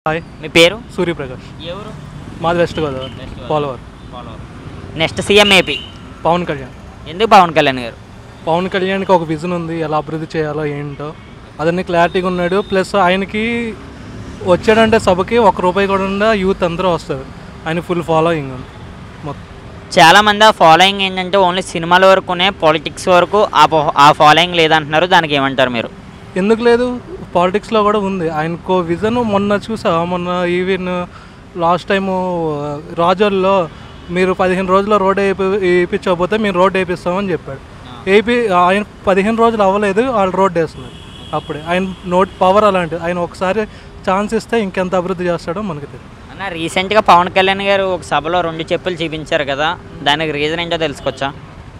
hi మీ పేరు సూర్యప్రకాష్ ఎవరు మాది West Godavari Polavaram next CM AP Pawan Kalyan ఎందుకు పవన్ కళ్యాణ్ గారు పవన్ కళ్యాణ్కి ఒక విజన్ ఉంది ఎలా అభివృద్ధి చేయాలో ఏంటో అదన్నీ క్లారిటీగా ఉన్నాడు ప్లస్ ఆయనకి వచ్చాడంటే సభకి ఒక రూపాయి కూడా యూత్ అందరూ వస్తారు ఆయన ఫుల్ ఫాలోయింగ్ ఉంది మొత్తం చాలా మంది ఆ ఫాలోయింగ్ ఏంటంటే ఓన్లీ సినిమాల వరకునే పాలిటిక్స్ వరకు ఆ పో- ఆ ఫాలోయింగ్ లేదంటున్నారు దానికి ఏమంటారు మీరు ఎందుకు లేదు పాలిటిక్స్లో కూడా ఉంది ఆయనకు విజన్ మొన్న చూసా మొన్న ఈవెన్ లాస్ట్ టైము రాజోల్లో మీరు పదిహేను రోజుల్లో రోడ్ వేపి వేయించకపోతే మేము రోడ్ వేపిస్తామని చెప్పాడు ఏపీ ఆయన పదిహేను రోజులు అవ్వలేదు వాళ్ళు రోడ్ వేస్తున్నారు అప్పుడే ఆయన నోట్ పవర్ అలాంటిది ఆయన ఒకసారి ఛాన్స్ ఇస్తే ఇంకెంత అభివృద్ధి చేస్తాడో మనకి తెలియదు అన్న రీసెంట్గా పవన్ కళ్యాణ్ గారు ఒక సభలో రెండు చెప్పులు చూపించారు కదా దానికి రీజన్ ఏంటో తెలుసుకోవచ్చా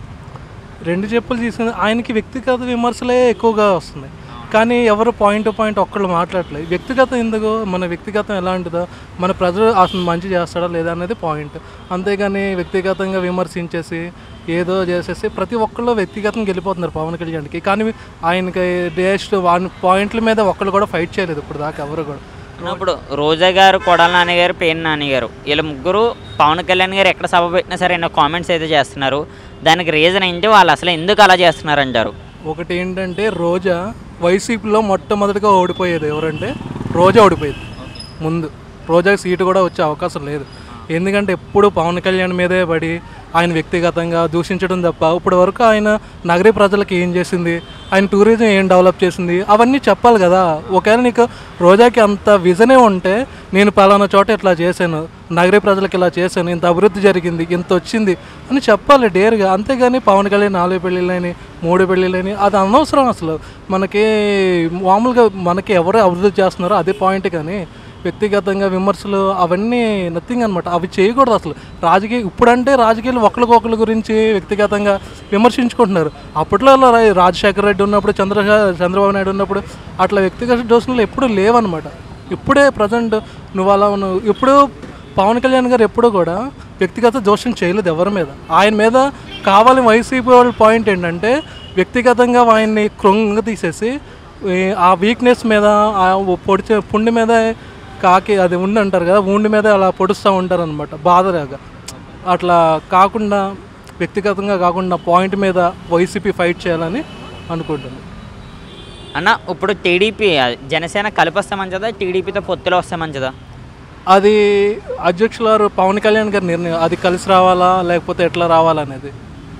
రెండు చెప్పులు తీసుకుని ఆయనకి వ్యక్తిగత విమర్శలే ఎక్కువగా వస్తున్నాయి కానీ ఎవరు పాయింట్ టు పాయింట్ ఒక్కళ్ళు మాట్లాడలేదు వ్యక్తిగతం ఎందుకు మన వ్యక్తిగతం ఎలాంటిదో మన ప్రజలు అసలు మంచి చేస్తాడా లేదా అనేది పాయింట్ అంతేగాని వ్యక్తిగతంగా విమర్శించేసి ఏదో చేసేసి ప్రతి ఒక్కళ్ళు వ్యక్తిగతంగా వెళ్ళిపోతున్నారు పవన్ కళ్యాణ్కి కానీ ఆయనకి డేస్ట్ వాని పాయింట్ల మీద ఒక్కళ్ళు కూడా ఫైట్ చేయలేదు ఇప్పుడు దాకా ఎవరు కూడా అన్న, ఇప్పుడు రోజా గారు కొడాల నాని గారు పేరు నాని గారు వీళ్ళ ముగ్గురు పవన్ కళ్యాణ్ గారు ఎక్కడ సభ పెట్టినా సరే ఎన్నో కామెంట్స్ అయితే చేస్తున్నారు దానికి రీజన్ ఏంటి వాళ్ళు అసలు ఎందుకు అలా చేస్తున్నారు అంటారు ఒకటి ఏంటంటే రోజా వైసీపీలో మొట్టమొదటిగా ఓడిపోయేది ఎవరంటే రోజా ఓడిపోయేది ముందు రోజాకి సీటు కూడా వచ్చే అవకాశం లేదు ఎందుకంటే ఎప్పుడు పవన్ కళ్యాణ్ మీదే పడి ఆయన వ్యక్తిగతంగా దూషించడం తప్ప ఇప్పటి వరకు ఆయన నగరీ ప్రజలకు ఏం చేసింది ఆయన టూరిజం ఏం డెవలప్ చేసింది అవన్నీ చెప్పాలి కదా ఒకవేళ నీకు రోజాకి అంత విజనే ఉంటే నేను పలానా చోట ఇట్లా చేశాను నగరీ ప్రజలకు ఇలా చేశాను ఇంత అభివృద్ధి జరిగింది ఇంత వచ్చింది అని చెప్పాలి డేర్గా అంతేగాని పవన్ కళ్యాణ్ నాలుగు పెళ్ళిళ్ళని మూడు పెళ్ళిళ్ళని అది అనవసరం అసలు మనకి మామూలుగా మనకి ఎవరు అభివృద్ధి చేస్తున్నారో అదే పాయింట్ కానీ వ్యక్తిగతంగా విమర్శలు అవన్నీ నథింగ్ అనమాట అవి చేయకూడదు అసలు రాజకీయ ఇప్పుడంటే రాజకీయాలు ఒకరికొకరి గురించి వ్యక్తిగతంగా విమర్శించుకుంటున్నారు అప్పట్లో అలా రా- రాజశేఖర రెడ్డి ఉన్నప్పుడు చంద్ర చంద్రబాబు నాయుడు ఉన్నప్పుడు అట్లా వ్యక్తిగత దోషణలు ఎప్పుడూ లేవన్నమాట ఇప్పుడే ప్రజెంట్ నువ్వు అలా ఉన్నావు ఇప్పుడు పవన్ కళ్యాణ్ గారు ఎప్పుడూ కూడా వ్యక్తిగత దోషం చేయలేదు ఎవరి మీద ఆయన మీద కావాలి వైసీపీ వాళ్ళ పాయింట్ ఏంటంటే వ్యక్తిగతంగా ఆయన్ని కృంగ తీసేసి ఈ ఆ వీక్నెస్ మీద ఆ పొడిచే పుండి మీద కాకి అది ఉండి అంటారు కదా ఉండి మీద అలా పొడుస్తూ ఉంటారు అనమాట బాధలాగా అట్లా కాకుండా వ్యక్తిగతంగా కాకుండా పాయింట్ మీద వైసీపీ ఫైట్ చేయాలని అనుకుంటుంది అన్న ఇప్పుడు టీడీపీ జనసేన కలిపి వస్తే మంచిదా టీడీపీతో పొత్తులో వస్తే మంచిదా అది అధ్యక్షులారు పవన్ కళ్యాణ్ గారి నిర్ణయం అది కలిసి రావాలా లేకపోతే ఎట్లా రావాలా అనేది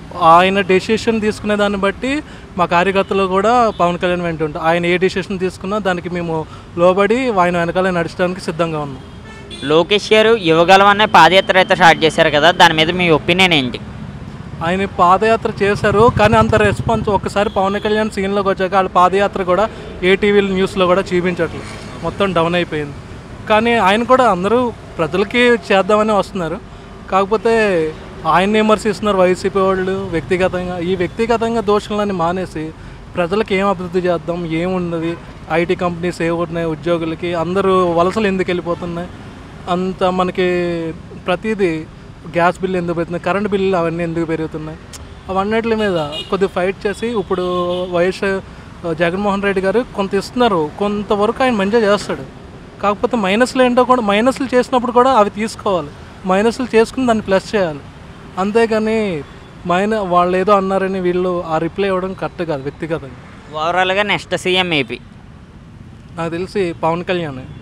ఆయన డెసిషన్ తీసుకునే దాన్ని బట్టి మా కార్యకర్తలు కూడా పవన్ కళ్యాణ్ వెంట ఉంటాం ఆయన ఏ డెసిషన్ తీసుకున్నా దానికి మేము లోబడి ఆయన వెనకాలే నడచడానికి సిద్ధంగా ఉన్నాం లోకేష్ గారు యువగలం అనే పాదయాత్ర అయితే స్టార్ట్ చేశారు కదా దాని మీద మీ ఒపీనియన్ ఏంటి ఆయన పాదయాత్ర చేశారు కానీ అంత రెస్పాన్స్ ఒక్కసారి పవన్ కళ్యాణ్ సీన్లోకి వచ్చాక వాళ్ళ పాదయాత్ర కూడా ఏ టీవీ న్యూస్లో కూడా చూపించట్లేదు మొత్తం డౌన్ అయిపోయింది కానీ ఆయన కూడా అందరూ ప్రజలకి చేద్దామని వస్తున్నారు కాకపోతే ఆయన్ని విమర్శిస్తున్నారు వైసీపీ వాళ్ళు వ్యక్తిగతంగా ఈ వ్యక్తిగతంగా దోషులని మానేసి ప్రజలకు ఏం అభివృద్ధి చేద్దాం ఏమున్నది ఐటీ కంపెనీస్ ఏ ఉన్నాయి ఉద్యోగులకి అందరూ వలసలు ఎందుకు వెళ్ళిపోతున్నాయి అంత మనకి ప్రతిదీ గ్యాస్ బిల్లు ఎందుకు పెరుగుతున్నాయి కరెంట్ బిల్లు అవన్నీ ఎందుకు పెరుగుతున్నాయి అవన్నిటి మీద కొద్దిగా ఫైట్ చేసి ఇప్పుడు వైఎస్ జగన్మోహన్ రెడ్డి గారు కొంత ఇస్తున్నారు కొంతవరకు ఆయన మంచిగా చేస్తాడు కాకపోతే మైనస్లు ఏంటో కూడా మైనస్లు చేసినప్పుడు కూడా అవి తీసుకోవాలి మైనస్లు చేసుకుని దాన్ని ప్లస్ చేయాలి అంతేగాని మైన వాళ్ళు ఏదో అన్నారని వీళ్ళు ఆ రిప్లై ఇవ్వడం కరెక్ట్ కాదు వ్యక్తిగతంగా ఓవరాల్గా నెక్స్ట్ సీఎం ఏపీ నాకు తెలిసి పవన్ కళ్యాణ్